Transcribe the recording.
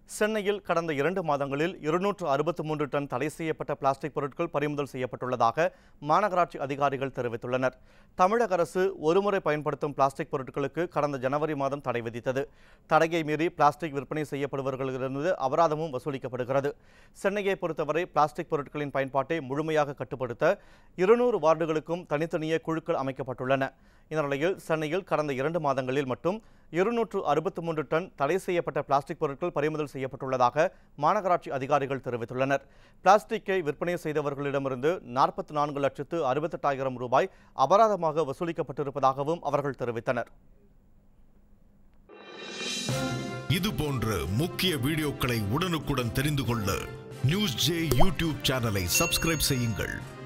சென்னையில் கடந்த இரண்டு மாதங்களில் இருநூற்று அறுபத்து மூன்று டன் தடை செய்யப்பட்ட பிளாஸ்டிக் பொருட்கள் பறிமுதல் செய்யப்பட்டுள்ளதாக மாநகராட்சி அதிகாரிகள் தெரிவித்துள்ளனர் தமிழக அரசு ஒருமுறை பயன்படுத்தும் பிளாஸ்டிக் பொருட்களுக்கு கடந்த ஜனவரி மாதம் தடை விதித்தது தடையை மீறி பிளாஸ்டிக் விற்பனை செய்யப்படுபவர்களிடமிருந்து அபராதமும் வசூலிக்கப்படுகிறது சென்னையை பொறுத்தவரை பிளாஸ்டிக் பொருட்களின் பயன்பாட்டை முழுமையாக கட்டுப்படுத்த இருநூறு வார்டுகளுக்கும் தனித்தனியே குழுக்கள் அமைக்கப்பட்டுள்ளன இந்த நிலையில் சென்னையில் கடந்த இரண்டு மாதங்களில் மட்டும் இருநூற்று அறுபத்து மூன்று டன் தடை செய்யப்பட்ட பிளாஸ்டிக் பொருட்கள் பறிமுதல் செய்யப்பட்டுள்ளதாக மாநகராட்சி அதிகாரிகள் தெரிவித்துள்ளனர் பிளாஸ்டிக்கை விற்பனை செய்தவர்களிடமிருந்து நாற்பத்தி நான்கு லட்சத்து அறுபத்தெட்டாயிரம் ரூபாய் அபராதமாக வசூலிக்கப்பட்டிருப்பதாகவும் அவர்கள் தெரிவித்தனர் இது போன்ற முக்கிய வீடியோக்களை உடனுக்குடன் தெரிந்து கொள்ள நியூஸ் ஜே யூடியூப் சேனலை சப்ஸ்கிரைப் செய்யுங்கள்